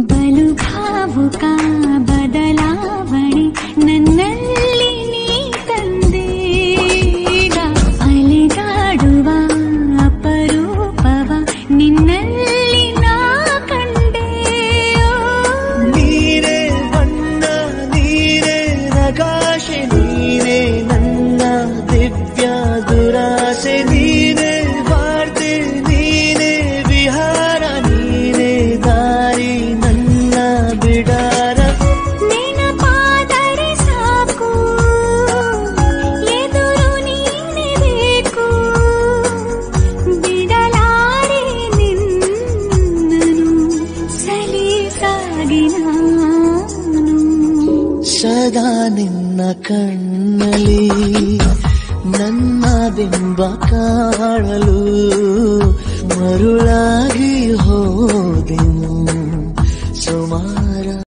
ಬಲು ಭಾವುಕ ಬದಲಾವಣೆ ನನ್ನಲ್ಲಿ ನೀ ತಂದೀಗ ಅಲೆದಾಡುವ ಅಪರೂಪವ ನಿನ್ನಲ್ಲಿ ನಾ ಕಂಡೆ ನೀರೇ ಬಣ್ಣ ನೀರೇ ನಗಾಶೆ ನೀರೇ ನನ್ನ ದಿವ್ಯ ದುರಾಸೆ ನೀರೇ ವಾರ್ತೆ ನೀರೇ ವಿಹಾರ ನೀರೇ ದಾರಿ ನನ್ನ ಬಿಡಾರ ನೆನಪಾದರೆ ಸಾಕು ಎದುರು ನೀನೆ ಬೇಕು ಬಿಡಲಾರೆ ನಿನ್ನನು ಸಲೀಸಾಗಿ ನಾನು ಸದಾ ನಿನ್ನ ಕಣ್ಣಲ್ಲಿ ನನ್ನ ಬಿಂಬ ಕಾಣಲು ಮರುಳಾಗಿ ಹೋದೆನು ಸುಮಾರ